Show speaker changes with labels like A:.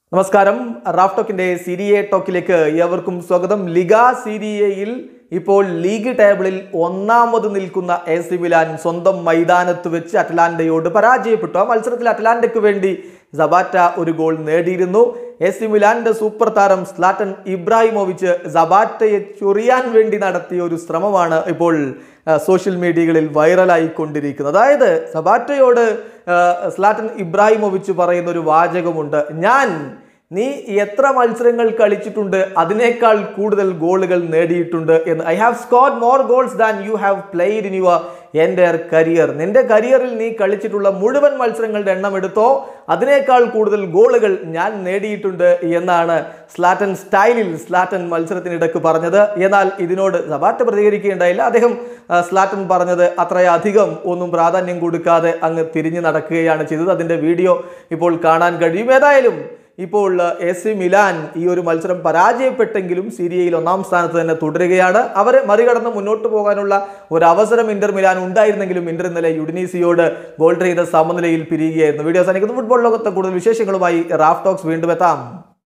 A: നമസ്കാരം റാഫ് ടോക്കിന്റെ സീരിയ ടോക്കിലേക്ക് ഏവർക്കും സ്വാഗതം ലിഗ സീരിയയിൽ ഇപ്പോൾ ലീഗ് ടേബിളിൽ ഒന്നാമത് നിൽക്കുന്ന എ സി മിലാൻ സ്വന്തം മൈതാനത്ത് വെച്ച് അറ്റ്ലാന്റയോട് പരാജയപ്പെട്ടു ആ മത്സരത്തിൽ അറ്റ്ലാന്റയ്ക്ക് വേണ്ടി സബാറ്റ ഒരു ഗോൾ നേടിയിരുന്നു എ സി മിലാന്റെ സൂപ്പർ താരം സ്ലാറ്റൻ ഇബ്രാഹിമോവിച്ച് സബാറ്റയെ ചൊറിയാൻ വേണ്ടി നടത്തിയ ഒരു ശ്രമമാണ് ഇപ്പോൾ ആ, സോഷ്യൽ മീഡിയകളിൽ വൈറലായിക്കൊണ്ടിരിക്കുന്നത് അതായത് സബാറ്റയോട് ആ, സ്ലാറ്റൻ ഇബ്രാഹിമോവിച്ച് പറയുന്ന ഒരു വാചകമുണ്ട് ഞാൻ നീ എത്ര മത്സരങ്ങൾ കളിച്ചിട്ടുണ്ട് അതിനേക്കാൾ കൂടുതൽ ഗോളുകൾ നേടിയിട്ടുണ്ട് എന്ന് I have scored more goals than you have played in your എൻ്റെ കരിയർ നിന്റെ കരിയറിൽ നീ കളിച്ചിട്ടുള്ള മുഴുവൻ മത്സരങ്ങളുടെ എണ്ണം എടുത്തോ അതിനേക്കാൾ കൂടുതൽ ഗോളുകൾ ഞാൻ നേടിയിട്ടുണ്ട് എന്നാണ് സ്ലാറ്റൻ സ്റ്റൈലിൽ സ്ലാറ്റൻ മത്സരത്തിനിടക്ക് പറഞ്ഞത് എന്നാൽ ഇതിനോട് സബാറ്റ പ്രതികരിക്കുകയുണ്ടായില്ല അദ്ദേഹം ആ, സ്ലാറ്റൻ പറഞ്ഞത് അത്രയധികം ഒന്നും പ്രാധാന്യം കൊടുക്കാതെ അങ്ങ് തിരിഞ്ഞു നടക്കുകയാണ് ചെയ്തത് അതിൻ്റെ വീഡിയോ ഇപ്പോൾ കാണാൻ കഴിയും ഏതായാലും ഇപ്പോൾ എ സി മിലാൻ ഈ ഒരു മത്സരം പരാജയപ്പെട്ടെങ്കിലും സീരിയയിൽ ഒന്നാം സ്ഥാനത്ത് തന്നെ തുടരുകയാണ് അവരെ മറികടന്ന് മുന്നോട്ട് പോകാനുള്ള ഒരു അവസരം ഇന്റർ മിലാൻ ഉണ്ടായിരുന്നെങ്കിലും ഇന്റർ ഇന്നലെ യുഡിനീസിയോട് ഗോൾ ചെയ്ത സമനിലയിൽ പിരിയുകയായിരുന്നു വീഡിയോ അവസാനിക്കുന്നു ഫുട്ബോൾ ലോകത്തെ കൂടുതൽ വിശേഷങ്ങളുമായി റാഫ് ടോക്സ് വീണ്ടും എത്താം